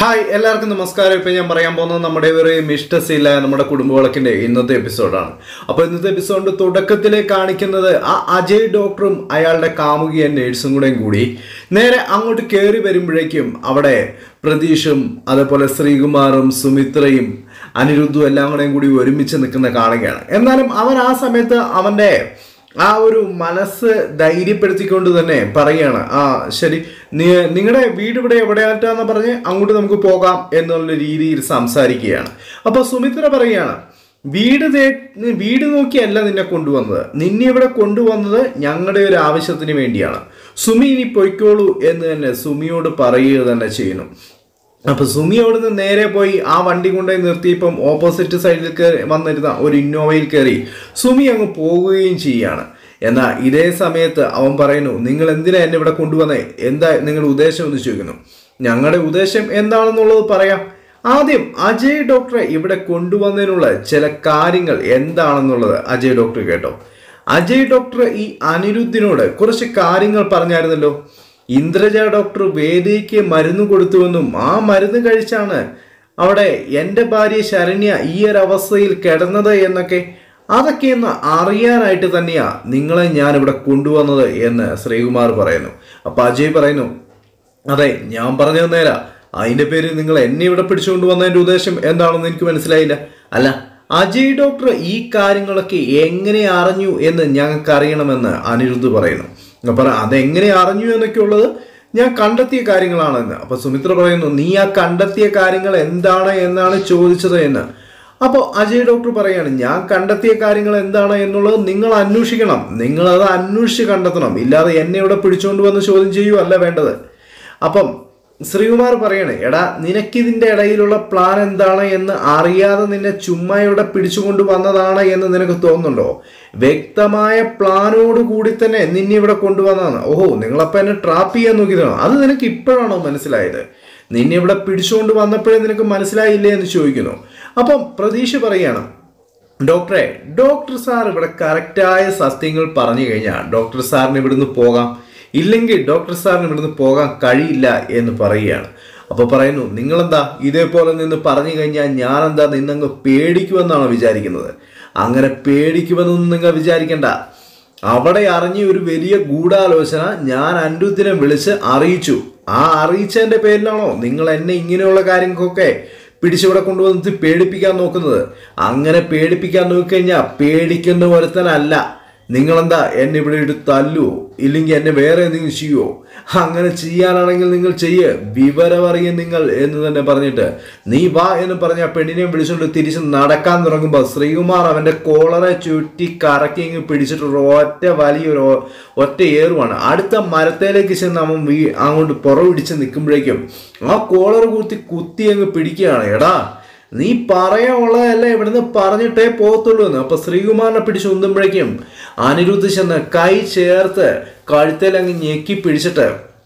hi എല്ലാവർക്കും നമസ്കാരം ഇപ്പം ഞാൻ പറയാൻ പോകുന്നത് നമ്മുടെ ഒരു മിഷ്ടസില്ല നമ്മുടെ കുടുംബവിളക്കിന്റെ ഇന്നത്തെ എപ്പിസോഡാണ് അപ്പോൾ ഇന്നത്തെ എപ്പിസോഡിന്റെ തുടക്കത്തിലെ കാണിക്കുന്നത് ആ അജയ് ഡോക്ടറും അയാളുടെ കാമുകിയ നേഴ്സും കൂടെയും കൂടി നേരെ അങ്ങോട്ട് കയറി വരുമ്പോഴേക്കും അവിടെ പ്രതീഷും അതേപോലെ ശ്രീകുമാറും സുമിത്രയും അനിരുദ്ധും എല്ലാം കൂടെയും കൂടി ഒരുമിച്ച് നിൽക്കുന്ന കാണുകയാണ് എന്നാലും അവൻ ആ സമയത്ത് അവന്റെ ആ ഒരു മനസ്സ് ധൈര്യപ്പെടുത്തിക്കൊണ്ട് തന്നെ പറയാണ് ആ ശരി നിങ്ങളുടെ വീട് ഇവിടെ എവിടെയാറ്റാന്ന് പറഞ്ഞ് അങ്ങോട്ട് നമുക്ക് പോകാം എന്നുള്ള രീതിയിൽ സംസാരിക്കുകയാണ് അപ്പൊ സുമിത്ര പറയാണ് വീട് തേ വീട് നോക്കിയല്ല നിന്നെ കൊണ്ടുവന്നത് നിന്നെ ഇവിടെ കൊണ്ടുവന്നത് ഞങ്ങളുടെ ഒരു ആവശ്യത്തിന് വേണ്ടിയാണ് സുമി ഇനി പൊയ്ക്കോളൂ എന്ന് തന്നെ സുമിയോട് പറയുക തന്നെ ചെയ്യുന്നു അപ്പൊ സുമി അവിടുന്ന് നേരെ പോയി ആ വണ്ടി കൊണ്ടുപോയി നിർത്തിയപ്പം ഓപ്പോസിറ്റ് സൈഡിൽ കയറി വന്നിരുന്ന ഒരു ഇന്നോവയിൽ കയറി സുമി അങ്ങ് പോകുകയും ചെയ്യാണ് എന്നാൽ ഇതേ സമയത്ത് അവൻ പറയുന്നു നിങ്ങൾ എന്തിനാ എന്നെ ഇവിടെ കൊണ്ടുവന്നേ എന്താ നിങ്ങളുടെ ഉദ്ദേശം എന്ന് ചോദിക്കുന്നു ഞങ്ങളുടെ ഉദ്ദേശം എന്താണെന്നുള്ളത് പറയാം ആദ്യം അജയ് ഡോക്ടറെ ഇവിടെ കൊണ്ടുവന്നതിനുള്ള ചില കാര്യങ്ങൾ എന്താണെന്നുള്ളത് അജയ് ഡോക്ടർ കേട്ടോ അജയ് ഡോക്ടർ ഈ അനിരുദ്ധിനോട് കുറച്ച് കാര്യങ്ങൾ പറഞ്ഞായിരുന്നല്ലോ ഇന്ദ്രജ ഡോക്ടർ വേദിക്ക് മരുന്ന് കൊടുത്തുവെന്നും ആ മരുന്ന് കഴിച്ചാണ് അവിടെ എൻ്റെ ഭാര്യ ശരണ്യ ഈ ഒരു അവസ്ഥയിൽ കിടന്നത് എന്നൊക്കെ അതൊക്കെ ഒന്ന് അറിയാനായിട്ട് തന്നെയാ നിങ്ങളെ ഞാൻ ഇവിടെ കൊണ്ടുവന്നത് എന്ന് ശ്രീകുമാർ പറയുന്നു അപ്പൊ അജയ് പറയുന്നു അതെ ഞാൻ പറഞ്ഞു നേരാ അതിന്റെ പേര് നിങ്ങൾ എന്നെ ഇവിടെ പിടിച്ചുകൊണ്ട് വന്നതിന്റെ ഉദ്ദേശം എന്താണെന്ന് എനിക്ക് മനസ്സിലായില്ല അല്ല അജയ് ഡോക്ടർ ഈ കാര്യങ്ങളൊക്കെ എങ്ങനെ അറിഞ്ഞു എന്ന് ഞങ്ങൾക്ക് അറിയണമെന്ന് അനിരുദ്ധ് പറയുന്നു അപ്പൊ അതെങ്ങനെ അറിഞ്ഞു എന്നൊക്കെ ഉള്ളത് ഞാൻ കണ്ടെത്തിയ കാര്യങ്ങളാണെന്ന് അപ്പൊ സുമിത്ര പറയുന്നു നീ ആ കണ്ടെത്തിയ കാര്യങ്ങൾ എന്താണ് എന്നാണ് ചോദിച്ചത് എന്ന് അപ്പോൾ അജയ് ഡോക്ടർ പറയാണ് ഞാൻ കണ്ടെത്തിയ കാര്യങ്ങൾ എന്താണ് എന്നുള്ളത് നിങ്ങൾ അന്വേഷിക്കണം നിങ്ങൾ അത് അന്വേഷിച്ച് കണ്ടെത്തണം ഇല്ലാതെ എന്നെ ഇവിടെ പിടിച്ചുകൊണ്ട് വന്ന് ചോദ്യം ചെയ്യുകയല്ല വേണ്ടത് അപ്പം ശ്രീകുമാർ പറയണേ എടാ നിനക്കിതിൻ്റെ ഇടയിലുള്ള പ്ലാൻ എന്താണ് എന്ന് അറിയാതെ നിന്നെ ചുമ്മാ ഇവിടെ പിടിച്ചുകൊണ്ട് വന്നതാണ് എന്ന് നിനക്ക് തോന്നുന്നുണ്ടോ വ്യക്തമായ പ്ലാനോട് കൂടി തന്നെ നിന്നെ ഇവിടെ കൊണ്ടുവന്നതാണ് ഓഹോ നിങ്ങളപ്പം എന്നെ ട്രാപ്പ് ചെയ്യാൻ നോക്കിയതാണോ അത് നിനക്ക് ഇപ്പോഴാണോ മനസ്സിലായത് നിന്നെ ഇവിടെ പിടിച്ചുകൊണ്ട് വന്നപ്പോഴേ നിനക്ക് മനസ്സിലായില്ലേ എന്ന് ചോദിക്കുന്നു അപ്പം പ്രതീക്ഷ പറയാണ് ഡോക്ടറെ ഡോക്ടർ സാർ ഇവിടെ കറക്റ്റായ സത്യങ്ങൾ പറഞ്ഞു കഴിഞ്ഞാൽ ഡോക്ടർ സാറിന് ഇവിടുന്ന് പോകാം ഇല്ലെങ്കിൽ ഡോക്ടർ സാറിന് ഇവിടുന്ന് പോകാൻ കഴിയില്ല എന്ന് പറയുകയാണ് അപ്പോൾ പറയുന്നു നിങ്ങളെന്താ ഇതേപോലെ നിന്ന് പറഞ്ഞു കഴിഞ്ഞാൽ ഞാനെന്താ നിന്നങ്ങ് പേടിക്കുമെന്നാണോ വിചാരിക്കുന്നത് അങ്ങനെ പേടിക്കുമെന്നൊന്നും നിങ്ങൾ വിചാരിക്കണ്ട അവിടെ അറിഞ്ഞ ഒരു വലിയ ഗൂഢാലോചന ഞാൻ അനിരുദ്ധിനെ വിളിച്ച് അറിയിച്ചു ആ അറിയിച്ചതിന്റെ പേരിലാണോ നിങ്ങൾ എന്നെ ഇങ്ങനെയുള്ള കാര്യങ്ങൾക്കൊക്കെ പിടിച്ചിവിടെ കൊണ്ടുവന്നിട്ട് പേടിപ്പിക്കാൻ നോക്കുന്നത് അങ്ങനെ പേടിപ്പിക്കാൻ നോക്കിക്കഴിഞ്ഞാൽ പേടിക്കുന്ന ഒരുത്തനല്ല നിങ്ങളെന്താ എന്നെ ഇവിടെ ഇട്ട് തല്ലുവോ ഇല്ലെങ്കിൽ എന്നെ വേറെ എന്തെങ്കിലും ചെയ്യുവോ അങ്ങനെ ചെയ്യാനാണെങ്കിൽ നിങ്ങൾ ചെയ്യ് വിവരമറിയ നിങ്ങൾ എന്ന് തന്നെ പറഞ്ഞിട്ട് നീ വാ എന്ന് പറഞ്ഞ ആ പെണ്ണിനെ വിളിച്ചുകൊണ്ട് തിരിച്ച് നടക്കാൻ തുടങ്ങുമ്പോൾ ശ്രീകുമാർ അവന്റെ കോളറെ ചുറ്റി കറക്കി ഇങ്ങ് പിടിച്ചിട്ട് ഒറ്റ വലിയൊരു ഒറ്റ ഏറുവാണ് അടുത്ത മരത്തേലേക്ക് ചെന്ന് അവൻ വീ അങ്ങോട്ട് പുറവിടിച്ച് നിൽക്കുമ്പോഴേക്കും ആ കോളർ കുത്തി കുത്തി അങ്ങ് പിടിക്കുകയാണ് എടാ നീ പറയാനുള്ളതല്ല ഇവിടുന്ന് പറഞ്ഞിട്ടേ പോകത്തുള്ളൂ എന്ന് അപ്പൊ ശ്രീകുമാറിനെ പിടിച്ച് ഉന്തുമ്പോഴേക്കും അനിരുദ്ധ ചെന്ന് കൈ ചേർത്ത് കഴുത്തേൽ അങ്ങ് ഞെക്കി പിടിച്ചിട്ട്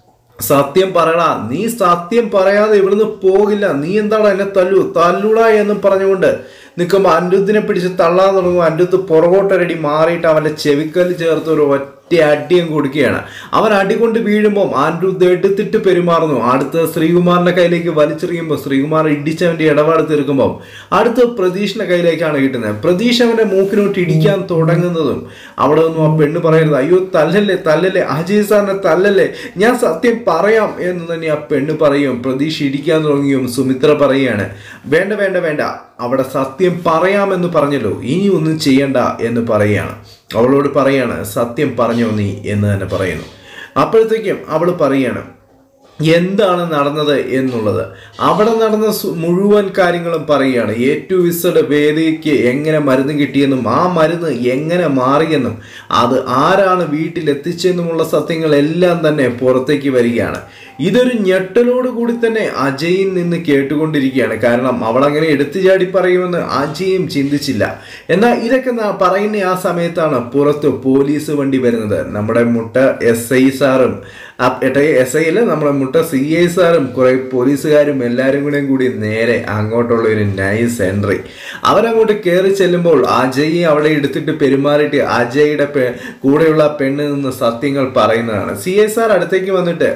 സത്യം പറയടാ നീ സത്യം പറയാതെ ഇവിടുന്ന് പോകില്ല നീ എന്താണ് എന്നെ തല്ലു തല്ലുടാ എന്നും പറഞ്ഞുകൊണ്ട് നിൽക്കുമ്പോൾ അനിരുദ്ധിനെ പിടിച്ച് തള്ളാൻ തുടങ്ങുമ്പോൾ അനിരുദ്ധ് പുറകോട്ടൊരടി മാറിയിട്ട് അവൻ്റെ ചെവിക്കല്ല് ചേർത്ത് ഒരു ഒറ്റ അടിയും കൊടുക്കുകയാണ് അവൻ അടി കൊണ്ട് വീഴുമ്പോൾ അനിരുദ്ധ് എടുത്തിട്ട് പെരുമാറുന്നു അടുത്ത് ശ്രീകുമാറിന്റെ കയ്യിലേക്ക് വലിച്ചെറിയുമ്പോൾ ശ്രീകുമാർ ഇടിച്ചവന്റെ ഇടപാട് തീർക്കുമ്പോൾ അടുത്ത് പ്രതീഷിന്റെ കയ്യിലേക്കാണ് കിട്ടുന്നത് പ്രതീഷ് അവന്റെ മൂക്കിനോട്ട് ഇടിക്കാൻ തുടങ്ങുന്നതും അവിടെ ഒന്നും ആ പെണ്ണ് പറയരുത് അയ്യോ തല്ലല്ലേ തല്ലല്ലേ അജയ് സാറിനെ തല്ലല്ലേ ഞാൻ സത്യം പറയാം എന്ന് തന്നെ ആ പെണ്ണ് പറയും പ്രതീഷ് ഇടിക്കാൻ തുടങ്ങിയും സുമിത്ര പറയുകയാണ് വേണ്ട വേണ്ട വേണ്ട അവിടെ സത്യം പറയാമെന്ന് പറഞ്ഞല്ലോ ഇനി ഒന്നും ചെയ്യണ്ട എന്ന് പറയുകയാണ് അവളോട് പറയാണ് സത്യം പറഞ്ഞോ നീ എന്ന് തന്നെ പറയുന്നു അപ്പോഴത്തേക്കും അവൾ പറയാണ് എന്താണ് നടന്നത് എന്നുള്ളത് അവിടെ നടന്ന മുഴുവൻ കാര്യങ്ങളും പറയുകയാണ് എ ടു വിസയുടെ വേദിക്ക് എങ്ങനെ മരുന്ന് കിട്ടിയെന്നും ആ മരുന്ന് എങ്ങനെ മാറിയെന്നും അത് ആരാണ് വീട്ടിൽ എത്തിച്ചെന്നുമുള്ള സത്യങ്ങളെല്ലാം തന്നെ പുറത്തേക്ക് വരികയാണ് ഇതൊരു ഞെട്ടലോട് കൂടി തന്നെ അജയിൽ നിന്ന് കേട്ടുകൊണ്ടിരിക്കുകയാണ് കാരണം അവൾ അങ്ങനെ എടുത്തു ചാടി പറയുമെന്ന് അജയും ചിന്തിച്ചില്ല എന്നാൽ ഇതൊക്കെ പറയുന്ന ആ സമയത്താണ് പുറത്ത് പോലീസ് വണ്ടി വരുന്നത് നമ്മുടെ മുട്ട എസ് ഐ സാറും എസ് ഐ അല്ല നമ്മുടെ മുട്ട സി ഐ സാറും കുറെ പോലീസുകാരും എല്ലാവരും കൂടെയും കൂടി നേരെ അങ്ങോട്ടുള്ള ഒരു നൈസ് എൻട്രി അവരങ്ങോട്ട് കയറി ചെല്ലുമ്പോൾ അജയ് അവിടെ എടുത്തിട്ട് പെരുമാറിയിട്ട് അജയുടെ കൂടെയുള്ള പെണ്ണ് നിന്ന് സത്യങ്ങൾ പറയുന്നതാണ് സി ഐ സാർ അടുത്തേക്ക് വന്നിട്ട്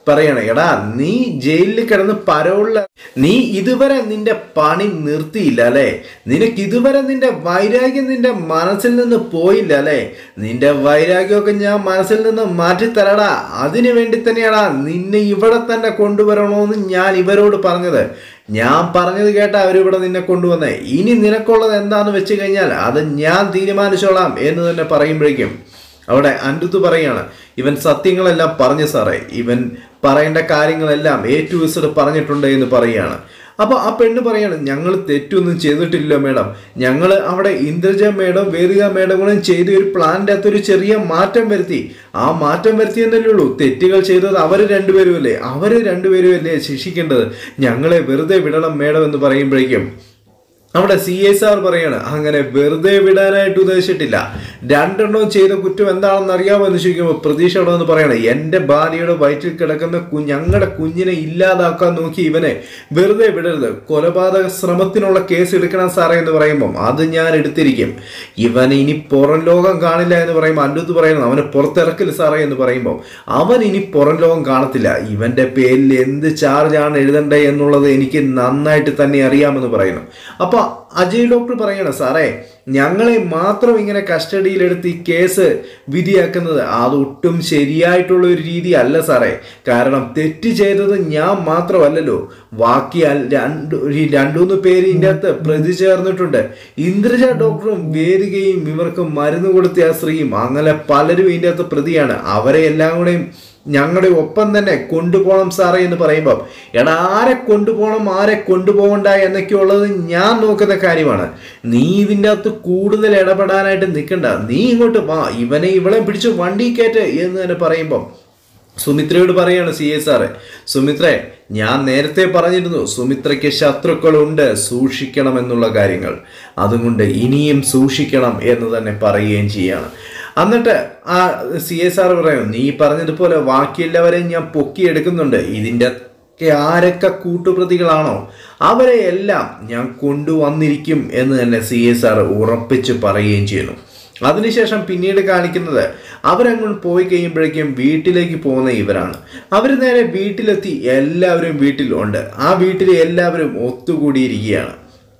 പറയണ എടാ നീ ജയിലിൽ കിടന്ന് പരോളിൽ നീ ഇതുവരെ നിന്റെ പണി നിർത്തിയില്ല അല്ലേ നിനക്ക് ഇതുവരെ നിന്റെ വൈരാഗ്യം നിന്റെ മനസ്സിൽ നിന്ന് പോയില്ല അല്ലേ നിന്റെ വൈരാഗ്യമൊക്കെ ഞാൻ മനസ്സിൽ നിന്ന് മാറ്റിത്തരടാ അതിനു വേണ്ടി തന്നെയാടാ നിന്നെ ഇവിടെ തന്നെ കൊണ്ടുവരണമെന്ന് ഞാൻ ഇവരോട് പറഞ്ഞത് ഞാൻ പറഞ്ഞത് കേട്ട അവരിവിടെ നിന്നെ കൊണ്ടുവന്നേ ഇനി നിനക്കുള്ളത് എന്താന്ന് വെച്ച് കഴിഞ്ഞാൽ അത് ഞാൻ തീരുമാനിച്ചോളാം എന്ന് തന്നെ പറയുമ്പോഴേക്കും അവിടെ അൻഡുത്ത് പറയാണ് ഇവൻ സത്യങ്ങളെല്ലാം പറഞ്ഞു സാറേ ഇവൻ പറയേണ്ട കാര്യങ്ങളെല്ലാം എ ടു ഇസഡ് പറഞ്ഞിട്ടുണ്ട് എന്ന് പറയുകയാണ് അപ്പോൾ ആ പെണ്ണ് പറയാണ് ഞങ്ങൾ തെറ്റൊന്നും ചെയ്തിട്ടില്ല മേഡം ഞങ്ങൾ അവിടെ ഇന്ദ്രജ മേഡം വേദിക മേഡങ്ങളും ചെയ്ത ഒരു പ്ലാനിൻ്റെ അകത്ത് ഒരു ചെറിയ മാറ്റം വരുത്തി ആ മാറ്റം വരുത്തിയെന്നല്ലേ ഉള്ളൂ തെറ്റുകൾ ചെയ്തത് അവർ രണ്ടുപേരും അല്ലേ അവർ രണ്ടുപേരും അല്ലേ ശിക്ഷിക്കേണ്ടത് ഞങ്ങളെ വെറുതെ വിടണം മേഡം എന്ന് പറയുമ്പോഴേക്കും അവിടെ സി എസ് ആർ പറയാണ് അങ്ങനെ വെറുതെ വിടാനായിട്ട് ഉദ്ദേശിച്ചിട്ടില്ല രണ്ടെണ്ണവും ചെയ്ത കുറ്റം എന്താണെന്ന് അറിയാമോ എന്ന് ചോദിക്കുമ്പോൾ പ്രതീക്ഷ അവിടെ നിന്ന് പറയണേ എൻ്റെ ഭാര്യയുടെ വയറ്റിൽ കിടക്കുന്ന കു ഞങ്ങളുടെ കുഞ്ഞിനെ ഇല്ലാതാക്കാൻ നോക്കി ഇവനെ വെറുതെ വിടരുത് കൊലപാതക ശ്രമത്തിനുള്ള കേസ് എടുക്കണം സാറേ എന്ന് പറയുമ്പം അത് ഞാൻ എടുത്തിരിക്കും ഇവൻ ഇനി പുറം ലോകം കാണില്ല എന്ന് പറയുമ്പോൾ അൻഡുത്ത് പറയുന്നത് അവനെ പുറത്തിറക്കില്ല സാറേ എന്ന് പറയുമ്പോൾ അവൻ ഇനി പുറം ലോകം കാണത്തില്ല ഇവന്റെ പേരിൽ എന്ത് ചാർജാണ് എഴുതണ്ടേ എന്നുള്ളത് എനിക്ക് നന്നായിട്ട് തന്നെ അറിയാമെന്ന് പറയുന്നു അപ്പൊ അജയ് ഡോക്ടർ പറയണം സാറേ ഞങ്ങളെ മാത്രം ഇങ്ങനെ കസ്റ്റഡിയിലെടുത്ത് ഈ കേസ് വിധിയാക്കുന്നത് അതൊട്ടും ശരിയായിട്ടുള്ള ഒരു രീതി അല്ല സാറേ കാരണം തെറ്റ് ചെയ്തത് ഞാൻ മാത്രമല്ലല്ലോ ബാക്കി അൽ- രണ്ട് ഈ രണ്ടുമൂന്ന് പേര് ഇതിൻ്റെ അകത്ത് പ്രതി ചേർന്നിട്ടുണ്ട് ഇന്ദ്രജ ഡോക്ടറും വേദികയും ഇവർക്ക് മരുന്ന് കൊടുത്ത ആ സ്ത്രീയും അങ്ങനെ പലരും ഇതിൻ്റെ അകത്ത് പ്രതിയാണ് അവരെ എല്ലാം കൂടെയും ഞങ്ങളുടെ ഒപ്പം തന്നെ കൊണ്ടുപോകണം സാറേ എന്ന് പറയുമ്പോൾ എടാ ആരെ കൊണ്ടുപോകണം ആരെ കൊണ്ടുപോകണ്ട എന്നൊക്കെ ഉള്ളത് ഞാൻ നോക്കുന്ന കാര്യമാണ് നീ ഇതിൻ്റെ അകത്ത് കൂടുതൽ ഇടപെടാനായിട്ട് നിൽക്കണ്ട നീ ഇങ്ങോട്ട് വാ ഇവനെ ഇവളെ പിടിച്ച് വണ്ടി കയറ്റ് എന്ന് തന്നെ പറയുമ്പോൾ സുമിത്രയോട് പറയാണ് സി എസ് ആറ് സുമിത്രേ ഞാൻ നേരത്തെ പറഞ്ഞിരുന്നു സുമിത്രയ്ക്ക് ശത്രുക്കളുണ്ട് സൂക്ഷിക്കണം എന്നുള്ള കാര്യങ്ങൾ അതുകൊണ്ട് ഇനിയും സൂക്ഷിക്കണം എന്ന് തന്നെ പറയുകയും ചെയ്യാണ് എന്നിട്ട് ആ സി എസ് ആർ പറയും നീ പറഞ്ഞതുപോലെ ബാക്കിയെല്ലാവരെയും ഞാൻ പൊക്കിയെടുക്കുന്നുണ്ട് ഇതിൻ്റെ ഒക്കെ ആരൊക്കെ കൂട്ടുപ്രതികളാണോ അവരെ എല്ലാം ഞാൻ കൊണ്ടുവന്നിരിക്കും എന്ന് തന്നെ സി എസ് ആർ ഉറപ്പിച്ച് പറയുകയും ചെയ്യുന്നു അതിനുശേഷം പിന്നീട് കാണിക്കുന്നത് അവരങ്ങോട്ട് പോയി കഴിയുമ്പോഴേക്കും വീട്ടിലേക്ക് പോകുന്ന ഇവരാണ് അവർ നേരെ വീട്ടിലെത്തി എല്ലാവരും വീട്ടിലുണ്ട് ആ വീട്ടിൽ എല്ലാവരും ഒത്തുകൂടിയിരിക്കുകയാണ്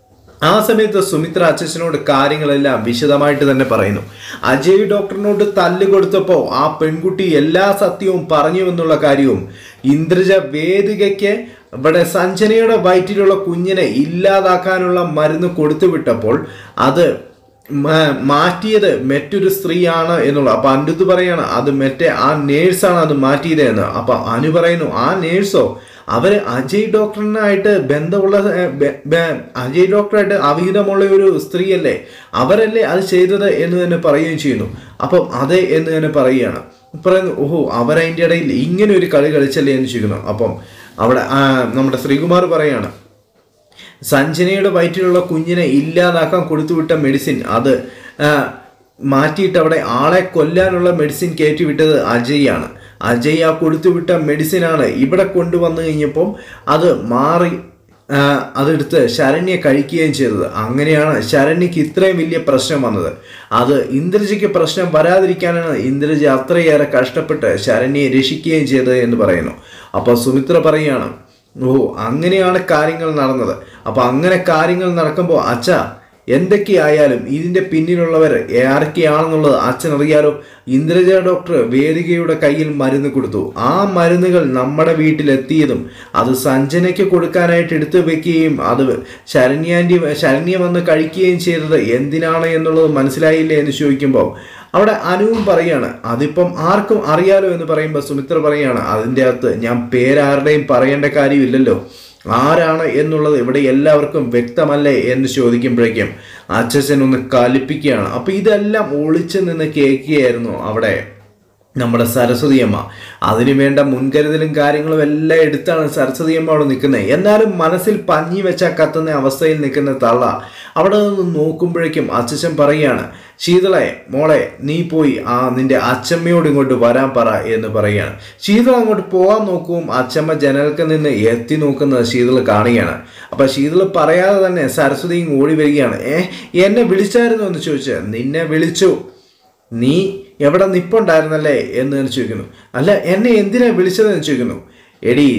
ആ സമയത്ത് സുമിത്ര അച്ഛനോട് കാര്യങ്ങളെല്ലാം വിശദമായിട്ട് തന്നെ പറയുന്നു അജയ് ഡോക്ടറിനോട് തല്ല് കൊടുത്തപ്പോൾ ആ പെൺകുട്ടി എല്ലാ സത്യവും പറഞ്ഞു എന്നുള്ള കാര്യവും ഇന്ദ്രജ വേദികയ്ക്ക് ഇവിടെ സഞ്ജനയുടെ വയറ്റിലുള്ള കുഞ്ഞിനെ ഇല്ലാതാക്കാനുള്ള മരുന്ന് കൊടുത്തു വിട്ടപ്പോൾ അത് മ- മാറ്റിയത് മറ്റൊരു സ്ത്രീയാണ് എന്നുള്ള അപ്പൊ അൻഡുത്ത് പറയാണ് അത് മറ്റേ ആ നേഴ്സാണ് അത് മാറ്റിയത് എന്ന് അപ്പൊ അനു പറയുന്നു ആ നേഴ്സോ അവര് അജയ് ഡോക്ടറിനായിട്ട് ബന്ധമുള്ള ഏർ, ബെ- ബെ- അജയ് ഡോക്ടറായിട്ട് അവിഹിതമുള്ള ഒരു സ്ത്രീയല്ലേ അവരല്ലേ അത് ചെയ്തത് എന്ന് തന്നെ പറയുകയും ചെയ്യുന്നു അപ്പം അതെ എന്ന് തന്നെ പറയുകയാണ് പറയുന്നു ഓഹോ അവരതിൻ്റെ ഇടയിൽ ഇങ്ങനെ ഒരു കളി കളിച്ചല്ലേ എന്ന് ചോദിക്കുന്നു അപ്പം അവിടെ ആ, നമ്മുടെ ശ്രീകുമാർ പറയാണ് സഞ്ജനയുടെ വയറ്റിലുള്ള കുഞ്ഞിനെ ഇല്ലാതാക്കാൻ കൊടുത്തുവിട്ട മെഡിസിൻ അത് ആ, മാറ്റിയിട്ട് അവിടെ ആളെ കൊല്ലാനുള്ള മെഡിസിൻ കയറ്റിവിട്ടത് അജയ്യാണ് അജയ് ആ കൊടുത്തുവിട്ട മെഡിസിനാണ് ഇവിടെ കൊണ്ടുവന്നു കഴിഞ്ഞപ്പം അത് മാറി ആ, അതെടുത്ത് ശരണ്യെ കഴിക്കുകയും ചെയ്തത് അങ്ങനെയാണ് ശരണ്യക്ക് ഇത്രയും വലിയ പ്രശ്നം വന്നത് അത് ഇന്ദ്രജയ്ക്ക് പ്രശ്നം വരാതിരിക്കാനാണ് ഇന്ദ്രജ അത്രയേറെ കഷ്ടപ്പെട്ട് ശരണ്യെ രക്ഷിക്കുകയും ചെയ്തത് എന്ന് പറയുന്നു അപ്പോൾ സുമിത്ര പറയുകയാണ് ഓ അങ്ങനെയാണ് കാര്യങ്ങൾ നടന്നത് അപ്പൊ അങ്ങനെ കാര്യങ്ങൾ നടക്കുമ്പോൾ അച്ഛ എന്തൊക്കെയായാലും ഇതിന്റെ പിന്നിലുള്ളവർ ആരൊക്കെയാണെന്നുള്ളത് അച്ഛൻ അറിയാലോ ഇന്ദ്രജ ഡോക്ടർ വേദികയുടെ കയ്യിൽ മരുന്ന് കൊടുത്തു ആ മരുന്നുകൾ നമ്മുടെ വീട്ടിലെത്തിയതും അത് സഞ്ജനയ്ക്ക് കൊടുക്കാനായിട്ട് എടുത്തു വെക്കുകയും അത് ശരണ്യാൻ്റെ ശരണ്യ വന്ന് കഴിക്കുകയും ചെയ്തത് എന്തിനാണ് എന്നുള്ളത് മനസ്സിലായില്ലേ എന്ന് ചോദിക്കുമ്പോൾ അവിടെ അനുവും പറയാണ് അതിപ്പം ആർക്കും അറിയാലോ എന്ന് പറയുമ്പോൾ സുമിത്ര പറയാണ് അതിൻ്റെ അകത്ത് ഞാൻ പേരാരുടെയും പറയേണ്ട കാര്യമില്ലല്ലോ ആരാണ് എന്നുള്ളത് ഇവിടെ എല്ലാവർക്കും വ്യക്തമല്ലേ എന്ന് ചോദിക്കുമ്പോഴേക്കും അച്ഛൻ ഒന്ന് കലിപ്പിക്കുകയാണ് അപ്പൊ ഇതെല്ലാം ഒളിച്ചു നിന്ന് കേൾക്കുകയായിരുന്നു അവിടെ നമ്മുടെ സരസ്വതി അമ്മ അതിനു വേണ്ട മുൻകരുതലും കാര്യങ്ങളും എല്ലാം എടുത്താണ് സരസ്വതി അമ്മ അവിടെ നിൽക്കുന്നത് എന്നാലും മനസ്സിൽ പഞ്ഞി വെച്ച കത്തുന്ന അവസ്ഥയിൽ നിൽക്കുന്ന തള്ള അവിടെ നിന്ന് നോക്കുമ്പോഴേക്കും അച്ഛൻ പറയുകയാണ് ശീതളെ മോളെ നീ പോയി ആ നിന്റെ അച്ചമ്മയോട് ഇങ്ങോട്ട് വരാൻ പറ എന്ന് പറയുകയാണ് ശീതള അങ്ങോട്ട് പോകാൻ നോക്കും അച്ചമ്മ ജനൽക്ക് നിന്ന് എത്തി നോക്കുന്നത് ശീതള കാണുകയാണ് അപ്പൊ ശീതള പറയാതെ തന്നെ സരസ്വതിയും ഓടി വരികയാണ് ഏ എന്നെ വിളിച്ചായിരുന്നു എന്ന് ചോദിച്ചു നിന്നെ വിളിച്ചു നീ എവിടെ നിപ്പുണ്ടായിരുന്നല്ലേ എന്ന് ഞാൻ ചോദിക്കുന്നു അല്ല എന്നെ എന്തിനാ വിളിച്ചതെന്ന് ചോദിക്കുന്നു എടീ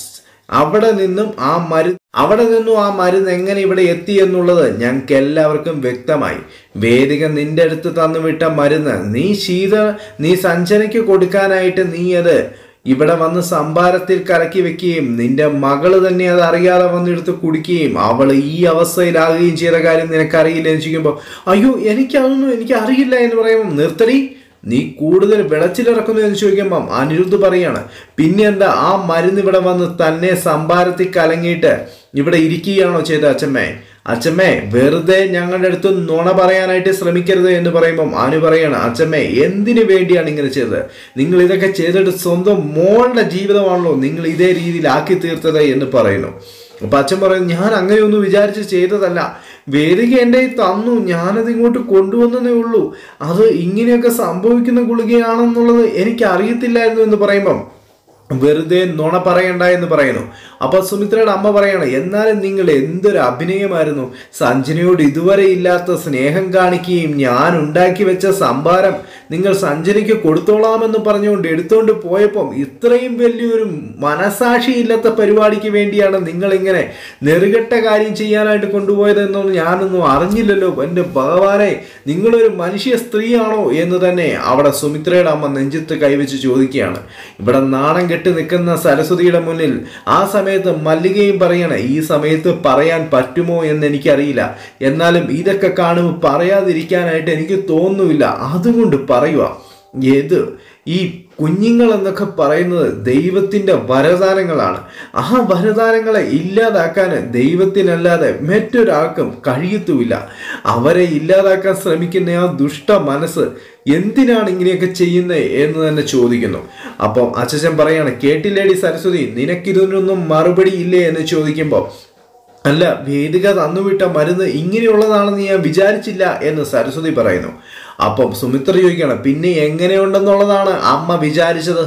അവിടെ നിന്നും ആ മരുന്ന് അവിടെ നിന്നും ആ മരുന്ന് എങ്ങനെ ഇവിടെ എത്തി എന്നുള്ളത് ഞങ്ങൾക്ക് എല്ലാവർക്കും വ്യക്തമായി വേദിക നിന്റെ അടുത്ത് തന്നുവിട്ട മരുന്ന് നീ ശീത നീ സഞ്ജനയ്ക്ക് കൊടുക്കാനായിട്ട് നീ അത് ഇവിടെ വന്ന് സംഭാരത്തിൽ കലക്കി വെക്കുകയും നിന്റെ മകള് തന്നെ അത് അറിയാതെ വന്നെടുത്ത് കുടിക്കുകയും അവൾ ഈ അവസ്ഥയിലാകുകയും ചെയ്ത കാര്യം നിനക്കറിയില്ല എന്ന് ചോദിക്കുമ്പോൾ അയ്യോ എനിക്കതൊന്നും എനിക്ക് അറിയില്ല എന്ന് പറയുമ്പോൾ നിർത്തടി നീ കൂടുതൽ വിളച്ചിലിറക്കുന്നു എന്ന് ചോദിക്കുമ്പം അനിരുദ്ധ് പറയാണ് പിന്നെ എന്താ ആ മരുന്ന് ഇവിടെ വന്ന് തന്നെ സംഭാരത്തിൽ കലങ്ങിയിട്ട് ഇവിടെ ഇരിക്കുകയാണോ ചെയ്ത അച്ഛമ്മേ അച്ഛമ്മേ വെറുതെ ഞങ്ങളുടെ അടുത്ത് നുണ പറയാനായിട്ട് ശ്രമിക്കരുത് എന്ന് പറയുമ്പം അനു പറയാണ് അച്ഛമ്മേ എന്തിനു വേണ്ടിയാണ് ഇങ്ങനെ ചെയ്തത് നിങ്ങൾ ഇതൊക്കെ ചെയ്തിട്ട് സ്വന്തം മോളുടെ ജീവിതമാണല്ലോ നിങ്ങൾ ഇതേ രീതിയിൽ ആക്കി തീർത്തത് എന്ന് പറയുന്നു അപ്പൊ അച്ഛൻ പറയുന്നു ഞാൻ അങ്ങനെയൊന്നും വിചാരിച്ച് ചെയ്തതല്ല വേദിക എൻ്റെ കയ്യിൽ തന്നു ഞാനത് ഇങ്ങോട്ട് കൊണ്ടുവന്നതേ ഉള്ളൂ അത് ഇങ്ങനെയൊക്കെ സംഭവിക്കുന്ന ഗുളികയാണെന്നുള്ളത് എനിക്ക് അറിയത്തില്ലായിരുന്നു എന്ന് പറയുമ്പം വെറുതെ നുണ പറയണ്ട എന്ന് പറയുന്നു അപ്പൊ സുമിത്രയുടെ അമ്മ പറയാണ് എന്നാലും നിങ്ങൾ എന്തൊരു അഭിനയമായിരുന്നു സഞ്ജനയോട് ഇതുവരെ ഇല്ലാത്ത സ്നേഹം കാണിക്കുകയും ഞാൻ ഉണ്ടാക്കി വെച്ച സംഭാരം നിങ്ങൾ സഞ്ജനയ്ക്ക് കൊടുത്തോളാമെന്ന് പറഞ്ഞുകൊണ്ട് എടുത്തുകൊണ്ട് പോയപ്പം ഇത്രയും വലിയൊരു മനസാക്ഷിയില്ലാത്ത പരിപാടിക്ക് വേണ്ടിയാണ് നിങ്ങൾ ഇങ്ങനെ നെറുകെട്ട കാര്യം ചെയ്യാനായിട്ട് കൊണ്ടുപോയതെന്നൊന്നും ഞാനൊന്നും അറിഞ്ഞില്ലല്ലോ എൻ്റെ ഭഗവാനെ നിങ്ങളൊരു മനുഷ്യ സ്ത്രീയാണോ എന്ന് തന്നെ അവിടെ സുമിത്രയുടെ അമ്മ നെഞ്ചത്ത് കൈവച്ച് ചോദിക്കുകയാണ് ഇവിടെ നാണം കെട്ട് നിൽക്കുന്ന സരസ്വതിയുടെ മുന്നിൽ ആ സമയത്ത് മല്ലികയും പറയണേ ഈ സമയത്ത് പറയാൻ പറ്റുമോ എന്ന് എനിക്കറിയില്ല എന്നാലും ഇതൊക്കെ കാണുമ്പോൾ പറയാതിരിക്കാനായിട്ട് എനിക്ക് തോന്നുന്നില്ല അതുകൊണ്ട് പറയുക ഏത് ഈ കുഞ്ഞുങ്ങൾ എന്നൊക്കെ പറയുന്നത് ദൈവത്തിൻ്റെ വരദാനങ്ങളാണ് ആ വരദാനങ്ങളെ ഇല്ലാതാക്കാൻ ദൈവത്തിനല്ലാതെ മറ്റൊരാൾക്കും കഴിയത്തുമില്ല അവരെ ഇല്ലാതാക്കാൻ ശ്രമിക്കുന്ന ആ ദുഷ്ട മനസ്സ് എന്തിനാണ് ഇങ്ങനെയൊക്കെ ചെയ്യുന്നത് എന്ന് തന്നെ ചോദിക്കുന്നു അപ്പം അച്ഛൻ പറയാണ് കേട്ടില്ലേടി സരസ്വതി നിനക്കിതിനൊന്നും മറുപടി ഇല്ലേ എന്ന് ചോദിക്കുമ്പോൾ അല്ല വേദിക തന്നുവിട്ട മരുന്ന് ഇങ്ങനെയുള്ളതാണെന്ന് ഞാൻ വിചാരിച്ചില്ല എന്ന് സരസ്വതി പറയുന്നു അപ്പം സുമിത്ര ചോദിക്കണം പിന്നെ എങ്ങനെയുണ്ടെന്നുള്ളതാണ് അമ്മ വിചാരിച്ചത്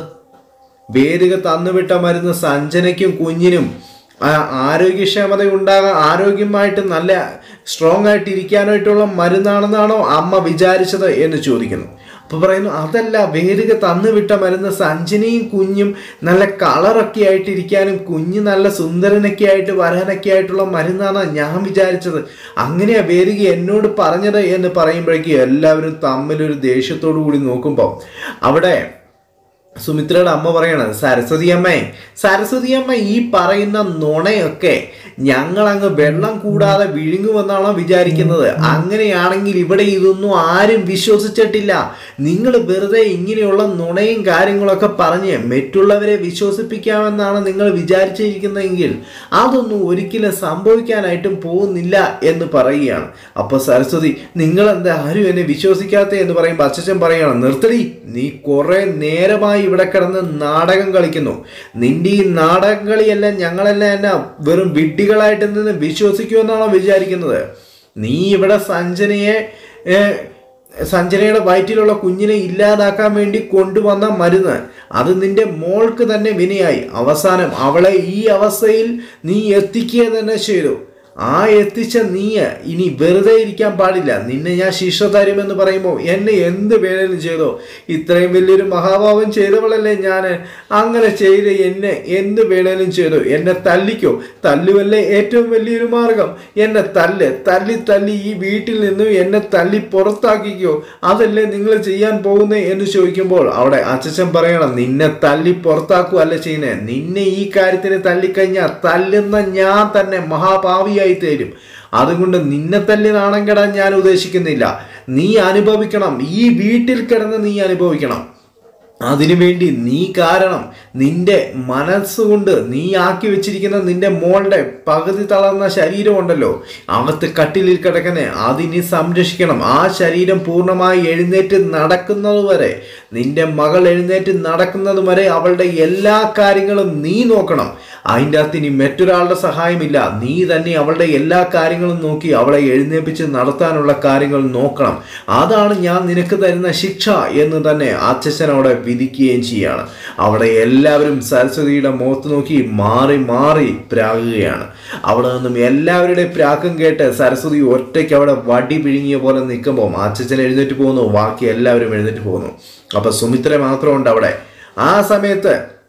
വേദിക തന്നുവിട്ട മരുന്ന് സഞ്ജനയ്ക്കും കുഞ്ഞിനും ആ, ആരോഗ്യക്ഷമത ഉണ്ടാകാൻ ആരോഗ്യമായിട്ട് നല്ല സ്ട്രോങ് ആയിട്ട് ഇരിക്കാനായിട്ടുള്ള മരുന്നാണെന്നാണോ അമ്മ വിചാരിച്ചത് എന്ന് ചോദിക്കുന്നു അപ്പൊ പറയുന്നു അതല്ല വേദിക തന്നുവിട്ട മരുന്ന് സഞ്ജനയും കുഞ്ഞും നല്ല കളറൊക്കെ ആയിട്ട് ഇരിക്കാനും കുഞ്ഞ് നല്ല സുന്ദരനൊക്കെ ആയിട്ട് വരാനൊക്കെ ആയിട്ടുള്ള മരുന്നാണ് ഞാൻ വിചാരിച്ചത് അങ്ങനെയാ വേദിക എന്നോട് പറഞ്ഞത് എന്ന് പറയുമ്പോഴേക്കും എല്ലാവരും തമ്മിലൊരു ദേഷ്യത്തോടു കൂടി നോക്കുമ്പോൾ അവിടെ സുമിത്രയുടെ അമ്മ പറയാണ് സരസ്വതി അമ്മേ സരസ്വതി അമ്മ ഈ പറയുന്ന നുണയൊക്കെ ഞങ്ങൾ അങ്ങ് വെള്ളം കൂടാതെ വിഴുങ്ങുമെന്നാണോ വിചാരിക്കുന്നത് അങ്ങനെയാണെങ്കിൽ ഇവിടെ ഇതൊന്നും ആരും വിശ്വസിച്ചിട്ടില്ല നിങ്ങൾ വെറുതെ ഇങ്ങനെയുള്ള നുണയും കാര്യങ്ങളൊക്കെ പറഞ്ഞ് മറ്റുള്ളവരെ വിശ്വസിപ്പിക്കാമെന്നാണ് നിങ്ങൾ വിചാരിച്ചിരിക്കുന്നതെങ്കിൽ അതൊന്നും ഒരിക്കലും സംഭവിക്കാനായിട്ടും പോകുന്നില്ല എന്ന് പറയുകയാണ് അപ്പൊ സരസ്വതി നിങ്ങൾ എന്താ ആരും എന്നെ വിശ്വസിക്കാത്ത എന്ന് പറയുമ്പോൾ അച്ഛൻ പറയുകയാണ് നിർത്തടി നീ കുറെ നേരമായി ഇവിടെ കിടന്ന് നാടകം കളിക്കുന്നു നിന്റെ ഈ നാടകം കളിയെല്ലാം ഞങ്ങളെല്ലാം എന്നാ വെറും വിഡ്ഢികളായിട്ട് നിന്ന് വിശ്വസിക്കുമെന്നാണോ വിചാരിക്കുന്നത് നീ ഇവിടെ സഞ്ജനയെ ഏ, സഞ്ജനയുടെ വയറ്റിലുള്ള കുഞ്ഞിനെ ഇല്ലാതാക്കാൻ വേണ്ടി കൊണ്ടുവന്ന മരുന്ന് അത് നിന്റെ മോൾക്ക് തന്നെ വിനയായി അവസാനം അവളെ ഈ അവസ്ഥയിൽ നീ എത്തിക്കുക തന്നെ ചെയ്തു ആ എത്തിച്ച നീ ഇനി വെറുതെ ഇരിക്കാൻ പാടില്ല നിന്നെ ഞാൻ ശിക്ഷ തരുമെന്ന് പറയുമ്പോൾ എന്നെ എന്ത് വേണേലും ചെയ്തോ ഇത്രയും വലിയൊരു മഹാഭാവം ചെയ്തവളല്ലേ ഞാൻ അങ്ങനെ ചെയ്ത് എന്നെ എന്ത് വേണേലും ചെയ്തു എന്നെ തല്ലിക്കോ തല്ലുവല്ലേ ഏറ്റവും വലിയൊരു മാർഗം എന്നെ തല്ല് തല്ലി തല്ലി ഈ വീട്ടിൽ നിന്നും എന്നെ തല്ലി പുറത്താക്കിക്കോ അതല്ലേ നിങ്ങൾ ചെയ്യാൻ പോകുന്നേ എന്ന് ചോദിക്കുമ്പോൾ അവിടെ അച്ഛൻ പറയണം നിന്നെ തല്ലി പുറത്താക്കുക അല്ല ചെയ്യുന്നേ നിന്നെ ഈ കാര്യത്തിന് തല്ലിക്കഴിഞ്ഞാൽ തല്ലുന്ന ഞാൻ തന്നെ മഹാഭാവിയായി തരും അതുകൊണ്ട് നിന്നെ തല്ലി നാണം കെടാൻ ഞാൻ ഉദ്ദേശിക്കുന്നില്ല നീ അനുഭവിക്കണം ഈ വീട്ടിൽ കിടന്ന് നീ അനുഭവിക്കണം അതിനുവേണ്ടി നീ കാരണം നിന്റെ മനസ്സുകൊണ്ട് നീ ആക്കി വെച്ചിരിക്കുന്ന നിന്റെ മോളുടെ പകുതി തളർന്ന ശരീരമുണ്ടല്ലോ അവത്ത് കട്ടിലിൽ കിടക്കുന്ന അതിനി സംരക്ഷിക്കണം ആ ശരീരം പൂർണ്ണമായി എഴുന്നേറ്റ് നടക്കുന്നത് വരെ നിന്റെ മകൾ എഴുന്നേറ്റ് നടക്കുന്നത് വരെ അവളുടെ എല്ലാ കാര്യങ്ങളും നീ നോക്കണം അതിൻ്റെ അകത്ത് ഇനി മറ്റൊരാളുടെ സഹായമില്ല നീ തന്നെ അവളുടെ എല്ലാ കാര്യങ്ങളും നോക്കി അവളെ എഴുന്നേപ്പിച്ച് നടത്താനുള്ള കാര്യങ്ങൾ നോക്കണം അതാണ് ഞാൻ നിനക്ക് തരുന്ന ശിക്ഷ എന്ന് തന്നെ അച്ഛൻ അവിടെ വിധിക്കുകയും ചെയ്യാണ് അവിടെ എല്ലാവരും സരസ്വതിയുടെ മുഖത്ത് നോക്കി മാറി മാറി പ്രാകുകയാണ് അവിടെ നിന്നും എല്ലാവരുടെയും പ്രാക്കും കേട്ട് സരസ്വതി ഒറ്റയ്ക്ക് അവിടെ വടി പിഴുങ്ങിയ പോലെ നിൽക്കുമ്പോൾ അച്ഛൻ എഴുന്നേറ്റ് പോകുന്നു ബാക്കി എല്ലാവരും എഴുന്നേറ്റ് പോകുന്നു അപ്പൊ സുമിത്ര മാത്രമുണ്ട് അവിടെ ആ സമയത്ത്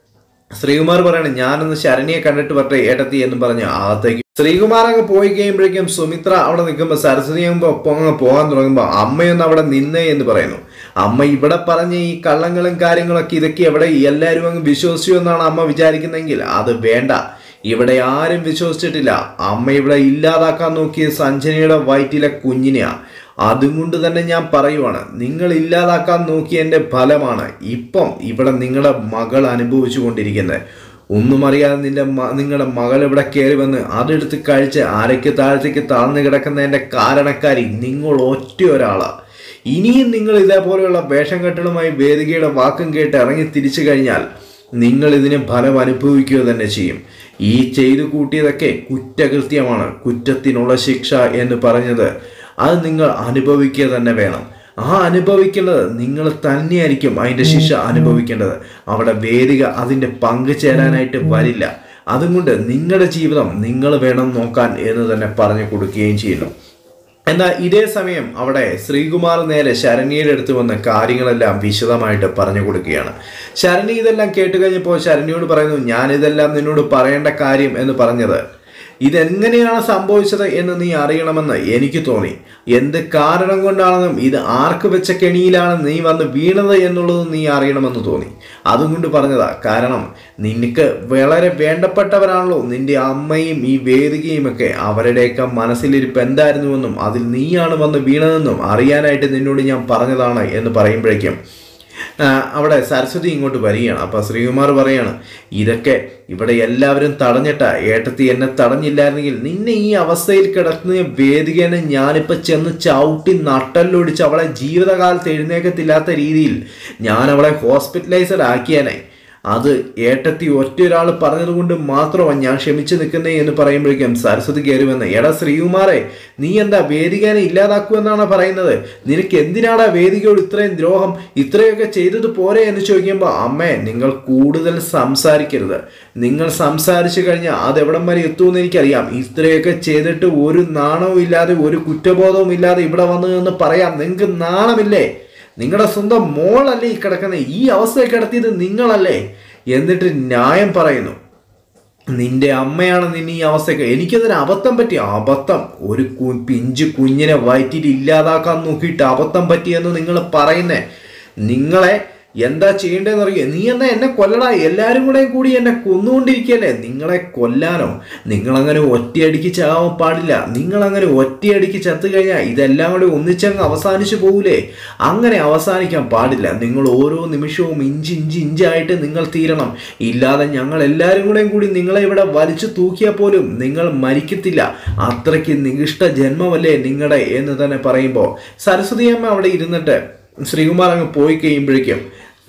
ശ്രീകുമാർ പറയണം ഞാനൊന്ന് ശരണിയെ കണ്ടിട്ട് വരട്ടെ ഏട്ടത്തി എന്ന് പറഞ്ഞ് അകത്തേക്ക് ശ്രീകുമാർ അങ്ങ് പോയി കഴിയുമ്പോഴേക്കും സുമിത്ര അവിടെ നിൽക്കുമ്പോൾ സരസ്വതി ആകുമ്പോൾ ഒപ്പം അങ്ങ് പോകാൻ തുടങ്ങുമ്പോൾ അമ്മയൊന്ന് അവിടെ നിന്നേ എന്ന് പറയുന്നു അമ്മ ഇവിടെ പറഞ്ഞ ഈ കള്ളങ്ങളും കാര്യങ്ങളൊക്കെ ഇതൊക്കെ എവിടെ എല്ലാവരും അങ്ങ് വിശ്വസിച്ചു എന്നാണ് അമ്മ വിചാരിക്കുന്നതെങ്കിൽ അത് വേണ്ട ഇവിടെ ആരും വിശ്വസിച്ചിട്ടില്ല അമ്മ ഇവിടെ ഇല്ലാതാക്കാൻ നോക്കിയ സഞ്ജനയുടെ വയറ്റിലെ കുഞ്ഞിനെയാ അതും കൊണ്ട് തന്നെ ഞാൻ പറയുവാണ് നിങ്ങൾ ഇല്ലാതാക്കാൻ നോക്കിയതിൻ്റെ ഫലമാണ് ഇപ്പം ഇവിടെ നിങ്ങളുടെ മകൾ അനുഭവിച്ചു കൊണ്ടിരിക്കുന്നത് ഒന്നും അറിയാതെ നിന്റെ മ- നിങ്ങളുടെ മകൾ ഇവിടെ കയറി വന്ന് അതെടുത്ത് കഴിച്ച് അരയ്ക്ക് താഴത്തേക്ക് താഴ്ന്നു കിടക്കുന്നതിൻ്റെ കാരണക്കാരി നിങ്ങൾ ഒറ്റ ഒരാളാണ് ഇനിയും നിങ്ങൾ ഇതേപോലെയുള്ള വേഷം കെട്ടലുമായി വേദികയുടെ വാക്കും കേട്ട് ഇറങ്ങി തിരിച്ചു കഴിഞ്ഞാൽ നിങ്ങൾ ഇതിന് ഫലം അനുഭവിക്കുക തന്നെ ചെയ്യും ഈ ചെയ്തു കൂട്ടിയതൊക്കെ കുറ്റകൃത്യമാണ് കുറ്റത്തിനുള്ള ശിക്ഷ എന്ന് പറഞ്ഞത് അത് നിങ്ങൾ അനുഭവിക്കുക തന്നെ വേണം ആ അനുഭവിക്കേണ്ടത് നിങ്ങൾ തന്നെയായിരിക്കും അതിൻ്റെ ശിക്ഷ അനുഭവിക്കേണ്ടത് അവിടെ വേദിക അതിൻ്റെ പങ്കു ചേരാനായിട്ട് വരില്ല അതുകൊണ്ട് നിങ്ങളുടെ ജീവിതം നിങ്ങൾ വേണം നോക്കാൻ എന്ന് തന്നെ പറഞ്ഞു കൊടുക്കുകയും ചെയ്യുന്നു എന്നാൽ ഇതേ സമയം അവിടെ ശ്രീകുമാർ നേരെ ശരണ്യയുടെ അടുത്ത് വന്ന് കാര്യങ്ങളെല്ലാം വിശദമായിട്ട് പറഞ്ഞു കൊടുക്കുകയാണ് ശരണി ഇതെല്ലാം കേട്ട് കഴിഞ്ഞപ്പോൾ ശരണ്യോട് പറയുന്നു ഞാനിതെല്ലാം നിന്നോട് പറയേണ്ട കാര്യം എന്ന് പറഞ്ഞത് ഇതെങ്ങനെയാണ് സംഭവിച്ചത് എന്ന് നീ അറിയണമെന്ന് എനിക്ക് തോന്നി എന്ത് കാരണം കൊണ്ടാണെന്നും ഇത് ആർക്ക് വെച്ച കെണിയിലാണ് നീ വന്ന് വീണത് എന്നുള്ളത് നീ അറിയണമെന്ന് തോന്നി അതുകൊണ്ട് പറഞ്ഞതാ കാരണം നിനക്ക് വളരെ വേണ്ടപ്പെട്ടവരാണല്ലോ നിന്റെ അമ്മയും ഈ വേദികയും ഒക്കെ അവരുടെയൊക്കെ മനസ്സിലിരിപ്പ് എന്തായിരുന്നുവെന്നും അതിൽ നീയാണ് വന്ന് വീണതെന്നും അറിയാനായിട്ട് നിന്നോട് ഞാൻ പറഞ്ഞതാണ് എന്ന് പറയുമ്പോഴേക്കും ആ, അവിടെ സരസ്വതി ഇങ്ങോട്ട് വരികയാണ് അപ്പൊ ശ്രീകുമാർ പറയാണ് ഇതൊക്കെ ഇവിടെ എല്ലാവരും തടഞ്ഞിട്ട ഏട്ടത്തി എന്നെ തടഞ്ഞില്ലായിരുന്നെങ്കിൽ നിന്നെ ഈ അവസ്ഥയിൽ കിടക്കുന്ന വേദികനെ ഞാനിപ്പോ ചെന്ന് ചവിട്ടി നട്ടല്ലൊടിച്ച് അവളെ ജീവിതകാലത്ത് എഴുന്നേക്കത്തില്ലാത്ത രീതിയിൽ ഞാൻ അവളെ ഹോസ്പിറ്റലൈസഡ് ആക്കിയാനെ അത് ഏട്ടത്തി ഒറ്റയൊരാൾ പറഞ്ഞതുകൊണ്ട് മാത്രമാണ് ഞാൻ ക്ഷമിച്ചു നിൽക്കുന്നേ എന്ന് പറയുമ്പോഴേക്കും സരസ്വതി കയറി വന്ന് എടാ ശ്രീകുമാറെ നീ എന്താ വേദികനെ ഇല്ലാതാക്കുമെന്നാണ് പറയുന്നത് നിനക്ക് എന്തിനാടാ വേദികയോട് ഇത്രയും ദ്രോഹം ഇത്രയൊക്കെ ചെയ്തത് പോരെ എന്ന് ചോദിക്കുമ്പോൾ അമ്മേ നിങ്ങൾ കൂടുതൽ സംസാരിക്കരുത് നിങ്ങൾ സംസാരിച്ചു കഴിഞ്ഞാൽ അത് എവിടം വരെ എത്തുമെന്ന് എനിക്കറിയാം ഇത്രയൊക്കെ ചെയ്തിട്ട് ഒരു നാണവും ഇല്ലാതെ ഒരു കുറ്റബോധവും ഇല്ലാതെ ഇവിടെ വന്നു എന്ന് പറയാം നിങ്ങൾക്ക് നാണമില്ലേ നിങ്ങളുടെ സ്വന്തം മോളല്ലേ ഈ കിടക്കുന്ന ഈ അവസ്ഥയെ കിടത്തിയത് നിങ്ങളല്ലേ എന്നിട്ട് ന്യായം പറയുന്നു നിന്റെ അമ്മയാണ് നിന്നെ ഈ അവസ്ഥയ്ക്ക് എനിക്കതൊരു അബദ്ധം പറ്റി അബദ്ധം ഒരു കു പിഞ്ചു കുഞ്ഞിനെ വയറ്റിൽ ഇല്ലാതാക്കാൻ നോക്കിയിട്ട് അബദ്ധം പറ്റിയെന്ന് നിങ്ങൾ പറയുന്നേ നിങ്ങളെ എന്താ ചെയ്യേണ്ടതെന്ന് അറിയോ നീ എന്നാ എന്നെ കൊല്ലടാ എല്ലാവരും കൂടെ കൂടി എന്നെ കൊന്നുകൊണ്ടിരിക്കുകയല്ലേ നിങ്ങളെ കൊല്ലാനോ നിങ്ങളങ്ങനെ ഒറ്റയടിക്ക് ചാവാൻ പാടില്ല നിങ്ങളങ്ങനെ ഒറ്റയടിക്ക് ചത്തു കഴിഞ്ഞാൽ ഇതെല്ലാം കൂടെ ഒന്നിച്ചങ്ങ് അവസാനിച്ചു പോകൂലേ അങ്ങനെ അവസാനിക്കാൻ പാടില്ല നിങ്ങൾ ഓരോ നിമിഷവും ഇഞ്ച് ഇഞ്ച് ഇഞ്ചായിട്ട് നിങ്ങൾ തീരണം ഇല്ലാതെ ഞങ്ങൾ എല്ലാവരും കൂടെ കൂടി നിങ്ങളെ ഇവിടെ വലിച്ചു തൂക്കിയാൽ പോലും നിങ്ങൾ മരിക്കത്തില്ല അത്രയ്ക്ക് നികിഷ്ട ജന്മമല്ലേ നിങ്ങളുടെ എന്ന് തന്നെ പറയുമ്പോൾ സരസ്വതി അമ്മ അവിടെ ഇരുന്നിട്ട് ശ്രീകുമാർ അങ്ങ് പോയി കഴിയുമ്പോഴേക്കും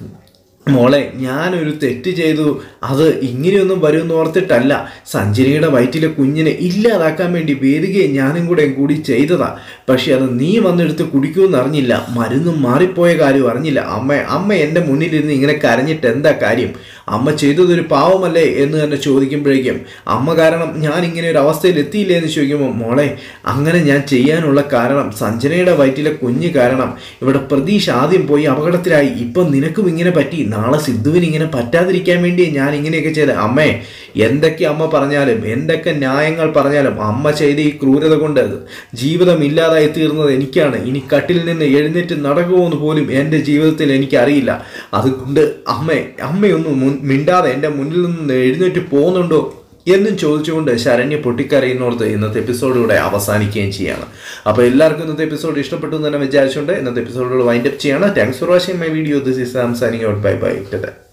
മോളെ ഞാനൊരു തെറ്റ് ചെയ്തു അത് ഇങ്ങനെയൊന്നും വരുമെന്ന് ഓർത്തിട്ടല്ല സഞ്ജനയുടെ വയറ്റിലെ കുഞ്ഞിനെ ഇല്ലാതാക്കാൻ വേണ്ടി വേദികയെ ഞാനും കൂടെ കൂടി ചെയ്തതാ പക്ഷെ അത് നീ വന്നെടുത്ത് കുടിക്കുമെന്ന് അറിഞ്ഞില്ല മരുന്നും മാറിപ്പോയ കാര്യം അറിഞ്ഞില്ല അമ്മ അമ്മ എൻ്റെ മുന്നിലിരുന്ന് ഇങ്ങനെ കരഞ്ഞിട്ട് എന്താ കാര്യം അമ്മ ചെയ്തതൊരു പാവമല്ലേ എന്ന് തന്നെ ചോദിക്കുമ്പോഴേക്കും അമ്മ കാരണം ഞാൻ ഇങ്ങനെ ഒരു അവസ്ഥയിൽ എത്തിയില്ലേ എന്ന് ചോദിക്കുമ്പോൾ മോളെ അങ്ങനെ ഞാൻ ചെയ്യാനുള്ള കാരണം സഞ്ജനയുടെ വയറ്റിലെ കുഞ്ഞ് കാരണം ഇവിടെ പ്രതീക്ഷ ആദ്യം പോയി അപകടത്തിലായി ഇപ്പം നിനക്കും ഇങ്ങനെ പറ്റി നാളെ സിദ്ധുവിന് ഇങ്ങനെ പറ്റാതിരിക്കാൻ വേണ്ടി ഞാൻ ഇങ്ങനെയൊക്കെ ചെയ്ത് അമ്മേ എന്തൊക്കെ അമ്മ പറഞ്ഞാലും എന്തൊക്കെ ന്യായങ്ങൾ പറഞ്ഞാലും അമ്മ ചെയ്ത ഈ ക്രൂരത കൊണ്ട് ജീവിതം ഇല്ലാതായി തീർന്നത് എനിക്കാണ് ഇനി കട്ടിൽ നിന്ന് എഴുന്നേറ്റ് നടക്കുമോന്ന് പോലും എൻ്റെ ജീവിതത്തിൽ എനിക്കറിയില്ല അതുകൊണ്ട് അമ്മ അമ്മയൊന്നും മുൻ മിണ്ടാതെ എൻ്റെ മുന്നിൽ നിന്ന് എഴുന്നേറ്റ് പോകുന്നുണ്ടോ എന്നും ചോദിച്ചുകൊണ്ട് ശരണ്യ പൊട്ടിക്കരയുന്നോർത്ത് ഇന്നത്തെ എപ്പിസോഡിലൂടെ അവസാനിക്കുകയും ചെയ്യാണ് അപ്പോൾ എല്ലാവർക്കും ഇന്നത്തെ എപ്പിസോഡ് ഇഷ്ടപ്പെട്ടു എന്ന് തന്നെ വിചാരിച്ചുകൊണ്ട് ഇന്നത്തെ എപ്പിസോഡിലൂടെ വൈൻഡപ്പ് ചെയ്യാണ് thanks for watching my video this is Sam signing out bye by